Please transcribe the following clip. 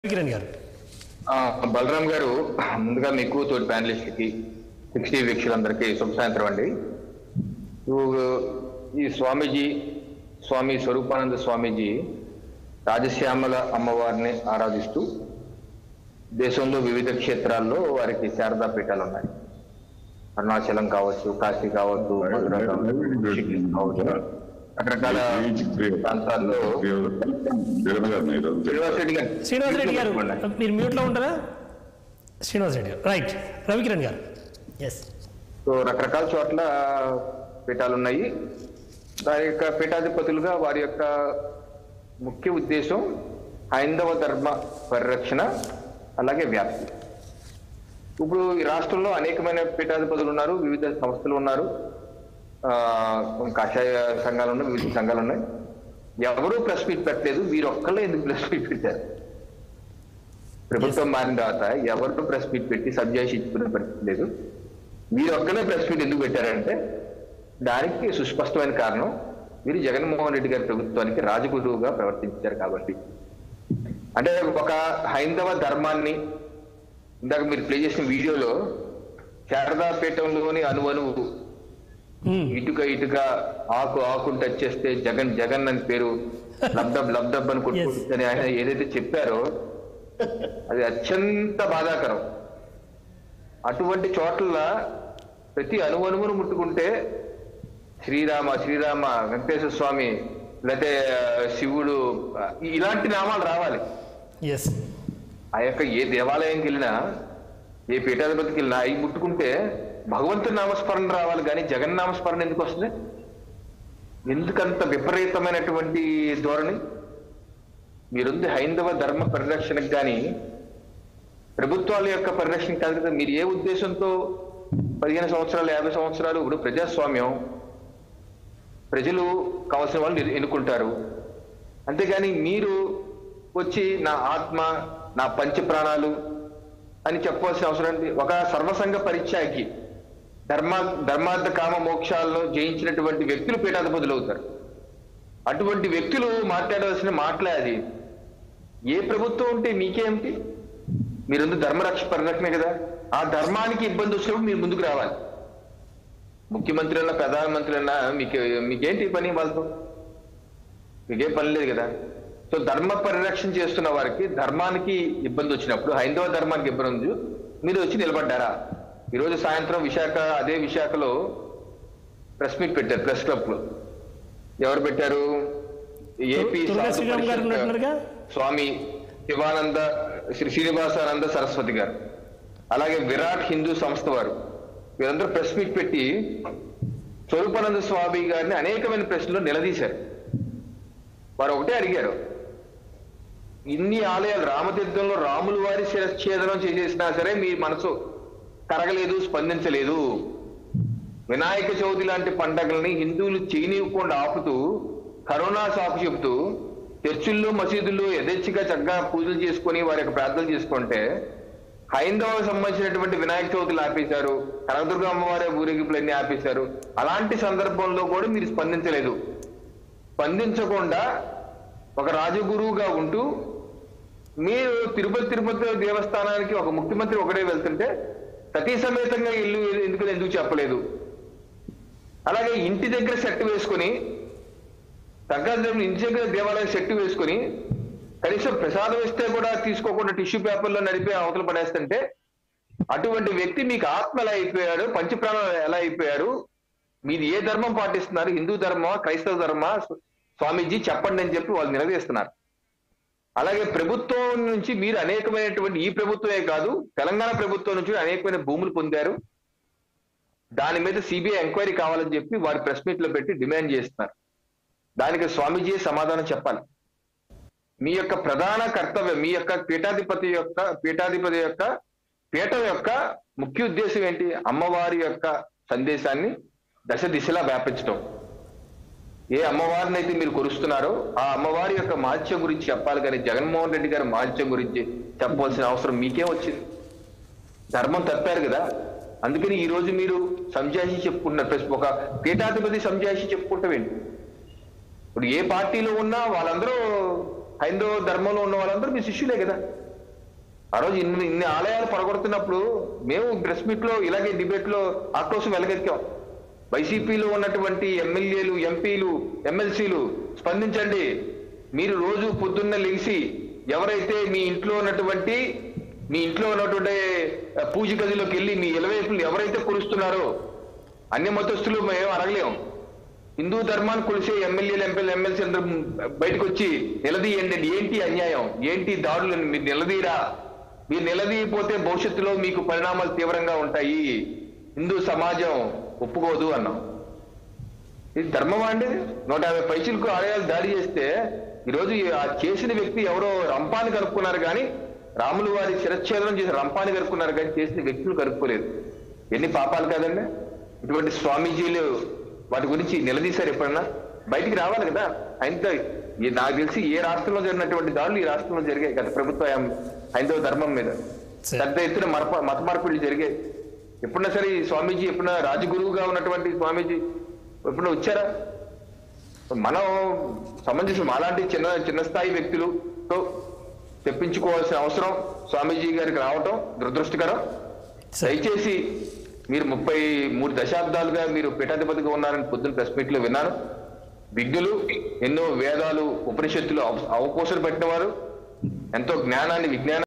కిరణ్ గారు ఆ, బలరాం గారు ముందుగా మీకు తోటి ప్యానలిస్ట్కి సిక్స్టీ వీక్షకులందరికీ శుభ సాయంత్రం అండి ఇవ్వు- ఈ స్వామీజీ స్వామి స్వరూపానంద స్వామీజీ రాజశ్యామల అమ్మవారిని ఆరాధిస్తూ దేశంలో వివిధ క్షేత్రాల్లో వారికి శారదా పీఠాలు ఉన్నాయి అరుణాచలం కావచ్చు కాశీ కావచ్చు మధుర కావచ్చు ఋషికేశ్ కావచ్చు రకరకాల ప్రాంతాల్లో శ్రీనివాస్ రెడ్డి గారు శ్రీనివాస్ రెడ్డి గారు మీరు మ్యూట్లో ఉంటారా శ్రీనివాస్ రెడ్డి గారు రైట్ రవికిరణ్ గారు ఎస్ సో రకరకాల చోట్ల పీఠాలు ఉన్నాయి దాని యొక్క పీఠాధిపతులుగా వారి యొక్క ముఖ్య ఉద్దేశం హైందవ ధర్మ పరిరక్షణ అలాగే వ్యాప్తి ఇప్పుడు ఈ రాష్ట్రంలో అనేకమైన పీఠాధిపతులు ఉన్నారు వివిధ సంస్థలు ఉన్నారు ఆ, కాషాయ సంఘాలు ఉన్నాయి వివిధ సంఘాలు ఉన్నాయి ఎవరూ ప్రెస్ మీట్ పెట్టలేదు వీరు ఒక్కళ్ళే ఎందుకు ప్రెస్ మీట్ పెట్టారు ప్రభుత్వం మారిన తర్వాత ఎవరు ప్రెస్ మీట్ పెట్టి సబ్జెక్ట్ ఇచ్చుకునే పరిస్థితి లేదు మీరు ఒక్కనే ప్రెస్ మీట్ ఎందుకు పెట్టారంటే దానికి సుస్పష్టమైన కారణం మీరు జగన్మోహన్ రెడ్డి గారి ప్రభుత్వానికి రాజగురువుగా ప్రవర్తించారు కాబట్టి అంటే ఒక హైందవ ధర్మాన్ని ఇందాక మీరు ప్లే చేసిన వీడియోలో శారదాపీఠంలోని అనువనువు ఇటుక ఇటుక ఆకు ఆకును టచ్ చేస్తే జగన్ జగన్ అని పేరు లబ్డబ్ లబ్డబ్ అని కొట్టుకుంటుందని ఆయన ఏదైతే చెప్పారో అది అత్యంత బాధాకరం అటువంటి చోట్ల ప్రతి అణువణువును ముట్టుకుంటే శ్రీరామ శ్రీరామ వెంకటేశ్వర స్వామి లేకపోతే శివుడు ఇలాంటి నామాలు రావాలి ఎస్ ఆ యొక్క ఏ దేవాలయంకి వెళ్ళినా ఏ పీఠాధిపతికి వెళ్ళినా అవి ముట్టుకుంటే భగవంతుడి నామస్మరణ రావాలి కానీ జగన్ నామస్మరణ ఎందుకు వస్తుంది ఎందుకంత విపరీతమైనటువంటి ధోరణి మీరుంది హైందవ ధర్మ పరిరక్షణకు కానీ ప్రభుత్వాల యొక్క పరిరక్షణ కాదు కదా మీరు ఏ ఉద్దేశంతో పదిహేను సంవత్సరాలు యాభై సంవత్సరాలు ఇప్పుడు ప్రజాస్వామ్యం ప్రజలు కావాల్సిన వాళ్ళు ఎన్ను- ఎన్నుకుంటారు అంతేగాని మీరు వచ్చి నా ఆత్మ నా పంచ ప్రాణాలు అని చెప్పవలసిన అవసరం ఏంటి? ఒక సర్వసంగ పరిత్యాగి ధర్మ ధర్మార్థ కామ మోక్షాల్లో జయించినటువంటి వ్యక్తులు పీఠాధిపతులు అవుతారు అటువంటి వ్యక్తులు మాట్లాడవలసిన మాటలే అది ఏ ప్రభుత్వం ఉంటే మీకేమిటి మీరందు ధర్మరక్ష పరిరక్షణ కదా ఆ ధర్మానికి ఇబ్బంది వచ్చినప్పుడు మీరు ముందుకు రావాలి ముఖ్యమంత్రి అన్న ప్రధానమంత్రి అన్న మీకు మీకేంటి పని వాళ్ళతో మీకేం పని లేదు కదా సో ధర్మ పరిరక్షణ చేస్తున్న వారికి ధర్మానికి ఇబ్బంది వచ్చినప్పుడు హైందవ ధర్మానికి ఇబ్బంది ఉంది మీరు వచ్చి నిలబడ్డారా ఈరోజు సాయంత్రం విశాఖ అదే విశాఖలో ప్రెస్ మీట్ పెట్టారు ప్రెస్ క్లబ్ లో ఎవరు పెట్టారు ఏపీ దుర్గా సాధు శ్రీరామ్ గారు పరిషత్ ఉన్నట్టున్నారుగా? స్వామి శివానంద శ్రీ శ్రీనివాసానంద సరస్వతి గారు అలాగే విరాట్ హిందూ సంస్థ వారు వీరందరూ ప్రెస్ మీట్ పెట్టి స్వరూపానంద స్వామి గారిని అనేకమైన ప్రశ్నలు నిలదీశారు వారు ఒకటే అడిగారు ఇన్ని ఆలయాలు రామతీర్థంలో రాములు వారి శిరచ్ఛేదనం చేసేసినా సరే మీ మనసు కరగలేదు స్పందించలేదు వినాయక చవితి లాంటి పండగల్ని హిందువులు చేయనివ్వకుండా ఆపుతూ కరోనా సాకు చెబుతూ చర్చిల్లో మసీదుల్లో యథేచ్ఛగా చక్కగా పూజలు చేసుకొని వారి యొక్క ప్రార్థనలు చేసుకుంటే హైందవ సంబంధించినటువంటి వినాయక చవితులు ఆపేశారు కనకదుర్గ అమ్మవారి ఊరేగింపులన్నీ ఆపేశారు అలాంటి సందర్భంలో కూడా మీరు స్పందించలేదు స్పందించకుండా ఒక రాజగురువుగా ఉంటూ మీరు తిరుపతి తిరుపతి దేవస్థానానికి ఒక ముఖ్యమంత్రి ఒకడే వెళ్తుంటే సతీ సమేతంగా ఇల్లు ఎందుకు ఎందుకు చెప్పలేదు అలాగే ఇంటి దగ్గర సెట్ వేసుకొని సంక్రాంతి ఇంటి దగ్గర దేవాలయం సెట్ వేసుకొని కనీసం ప్రసాదం ఇస్తే కూడా తీసుకోకుండా టిష్యూ పేపర్లో నడిపే అవతల పడేస్తుంటే అటువంటి వ్యక్తి మీకు ఆత్మ ఎలా అయిపోయాడు పంచప్రాణాలు ఎలా అయిపోయారు మీది ఏ ధర్మం పాటిస్తున్నారు హిందూ ధర్మమా క్రైస్తవ ధర్మమా స్వామీజీ చెప్పండి అని చెప్పి వాళ్ళు నిలదీస్తున్నారు అలాగే ప్రభుత్వం నుంచి మీరు అనేకమైనటువంటి ఈ ప్రభుత్వమే కాదు తెలంగాణ ప్రభుత్వం నుంచి అనేకమైన భూములు పొందారు దాని మీద సిబిఐ ఎంక్వైరీ కావాలని చెప్పి వారి ప్రెస్ మీట్ లో పెట్టి డిమాండ్ చేస్తున్నారు దానికి స్వామీజీ సమాధానం చెప్పాలి మీ యొక్క ప్రధాన కర్తవ్యం మీ యొక్క పీఠాధిపతి యొక్క పీఠాధిపతి యొక్క పీఠం యొక్క ముఖ్య ఉద్దేశం ఏంటి అమ్మవారి యొక్క సందేశాన్ని దశ దిశలా వ్యాపించడం ఏ అమ్మవారిని అయితే మీరు కొలుస్తున్నారో ఆ అమ్మవారి యొక్క మహత్యం గురించి చెప్పాలి కానీ జగన్మోహన్ రెడ్డి గారి మహత్యం గురించి చెప్పవలసిన అవసరం మీకే వచ్చింది ధర్మం తప్పారు కదా అందుకని ఈ రోజు మీరు సంజాయిషి చెప్పుకుంటున్నారు ప్లస్ ఒక పీఠాధిపతి సంజాయిషి చెప్పుకుంటామేంటి ఇప్పుడు ఏ పార్టీలో ఉన్నా వాళ్ళందరూ హైందవ ధర్మంలో ఉన్న వాళ్ళందరూ మీ శిష్యులే కదా ఆ రోజు ఇన్ని ఇన్ని ఆలయాలు పడగొడుతున్నప్పుడు మేము ప్రెస్ మీట్ లో ఇలాగే డిబేట్ లో ఆక్రోశం వెలగెత్తాం వైసీపీలో ఉన్నటువంటి ఎమ్మెల్యేలు ఎంపీలు ఎమ్మెల్సీలు స్పందించండి మీరు రోజు పొద్దున్న లేచి ఎవరైతే మీ ఇంట్లో ఉన్నటువంటి మీ ఇంట్లో ఉన్నటువంటి ఆ, పూజ గదిలోకి వెళ్ళి మీ ఇలవైపులు ఎవరైతే కొలుస్తున్నారో అన్ని మతస్థులు మేము అడగలేము హిందూ ధర్మాన్ని కొలిసే ఎమ్మెల్యేలు ఎంపీలు ఎమ్మెల్సీ అందరూ బయటకు వచ్చి నిలదీయండి ఏంటి అన్యాయం ఏంటి దాడులు మీరు నిలదీరా మీరు నిలదీయపోతే భవిష్యత్తులో మీకు పరిణామాలు తీవ్రంగా ఉంటాయి హిందూ సమాజం ఒప్పుకోదు అన్నాం ఇది ధర్మమా అండి నూట యాభై పైసలకు ఆలయాలు దాడి చేస్తే ఈరోజు ఈ- ఆ చేసిన వ్యక్తి ఎవరో రంపాన్ని కనుక్కున్నారు కానీ రాములు వారి శిరచ్ఛేదనం చేసిన రంపాన్ని కనుక్కున్నారు కానీ చేసిన వ్యక్తులు కనుక్కోలేదు ఎన్ని పాపాలు కాదండి ఇటువంటి స్వామీజీలు వాటి గురించి నిలదీశారు ఎప్పుడన్నా బయటికి రావాలి కదా ఆయన నాకు తెలిసి ఏ రాష్ట్రంలో జరిగినటువంటి దాడులు ఈ రాష్ట్రంలో జరిగాయి గత ప్రభుత్వ హైందవ ధర్మం మీద సరే. పెద్ద ఎత్తున మరప మత మార్పిడులు జరిగాయి ఎప్పుడన్నా సరే ఈ స్వామీజీ ఎప్పుడన్నా రాజగురువుగా ఉన్నటువంటి స్వామీజీ ఎప్పుడన్నా వచ్చారా మనం సంబంధించిన అలాంటి చిన్న చిన్న స్థాయి వ్యక్తులతో తెప్పించుకోవాల్సిన అవసరం స్వామీజీ గారికి రావటం దురదృష్టకరం సరే దయచేసి మీరు ముప్పై మూడు దశాబ్దాలుగా మీరు పీఠాధిపతిగా ఉన్నారని పొద్దున్న ప్రెస్ మీట్ లో విన్నాను విజ్ఞులు ఎన్నో వేదాలు ఉపనిషత్తులు అవ- అవపోసలు పెట్టినవారు ఎంతో జ్ఞానాన్ని విజ్ఞానాన్ని